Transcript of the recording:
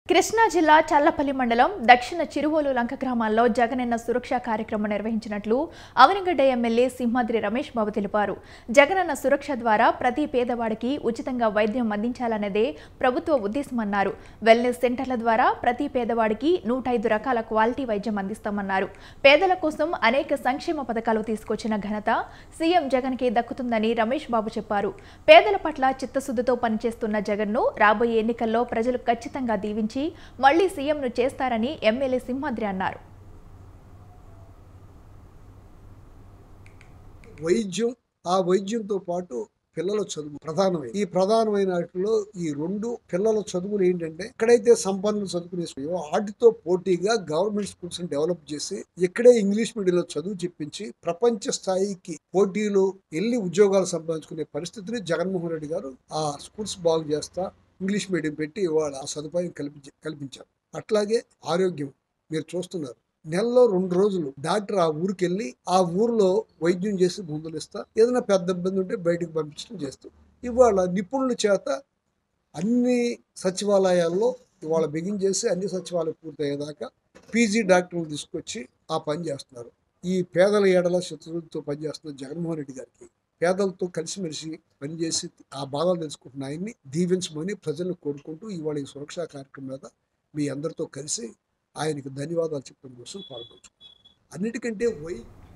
కృష్ణా జిల్లా చల్లపల్లి మండలం దక్షిణ చిరువోలు లంక గ్రామాల్లో జగనన్న సురక్ష కార్యక్రమం నిర్వహించినట్లు అవనిగడ్డ ఎమ్మెల్యే సింహాద్రి రమేష్ బాబు తెలిపారు జగనన్న సురక్ష ద్వారా ప్రతి పేదవాడికి ఉచితంగా వైద్యం అందించాలన్నదే ప్రభుత్వ ఉద్దేశమన్నారు వెల్నెస్ సెంటర్ల ద్వారా ప్రతి పేదవాడికి నూట ఐదు రకాల క్వాలిటీ వైద్యం అందిస్తామన్నారు పేదల కోసం అనేక సంక్షేమ పథకాలు తీసుకొచ్చిన ఘనత సీఎం జగన్కే దక్కుతుందని రమేష్ బాబు చెప్పారు పేదల పట్ల చిత్తశుద్ధితో పనిచేస్తున్న జగన్ను రాబోయే ఎన్నికల్లో ప్రజలు ఖచ్చితంగా దీవించి మళ్లీ సీఎంను చేస్తారని ఎమ్మెల్యే సింహాద్రి అన్నారు వైద్యం ఆ వైద్యంతో పాటు పిల్లల చదువు ప్రధానమైన ఈ ప్రధానమైన వాటిలో ఈ రెండు పిల్లల చదువులు ఏంటంటే ఎక్కడైతే సంపన్నులు చదువుకునేసాయో వాటితో పోటీగా గవర్నమెంట్ స్కూల్స్ డెవలప్ చేసి ఇక్కడే ఇంగ్లీష్ మీడియంలో చదువు చెప్పించి ప్రపంచ స్థాయికి పోటీలు వెళ్ళి ఉద్యోగాలు సంపాదించుకునే పరిస్థితిని జగన్మోహన్ రెడ్డి గారు ఆ స్కూల్స్ బాగు చేస్తా ఇంగ్లీష్ మీడియం పెట్టి ఇవాళ ఆ సదుపాయం కల్పించి కల్పించారు అట్లాగే ఆరోగ్యం మీరు చూస్తున్నారు నెలలో రెండు రోజులు డాక్టర్ ఆ ఊరికి వెళ్ళి ఆ ఊరిలో వైద్యం చేసి మందులు ఇస్తా ఏదైనా పెద్ద ఇబ్బంది ఉంటే బయటకు పంపించడం చేస్తాం ఇవాళ నిపుణుల చేత అన్ని సచివాలయాల్లో ఇవాళ బిగిన్ చేసి అన్ని సచివాలయం పూర్తయ్యేదాకా పీజీ డాక్టర్లు తీసుకొచ్చి ఆ పని చేస్తున్నారు ఈ పేదల ఏడల శత్రువులతో పనిచేస్తున్న జగన్మోహన్ రెడ్డి గారికి పేదలతో కలిసిమెలిసి పనిచేసి ఆ బాధలు తెలుసుకుంటున్న ఆయన్ని దీవించమని ప్రజలను కోరుకుంటూ ఇవాళ ఈ సురక్షా కార్యక్రమం మీద మీ అందరితో కలిసి ఆయనకు ధన్యవాదాలు చెప్పడం కోసం పాల్గొచ్చు అన్నిటికంటే వై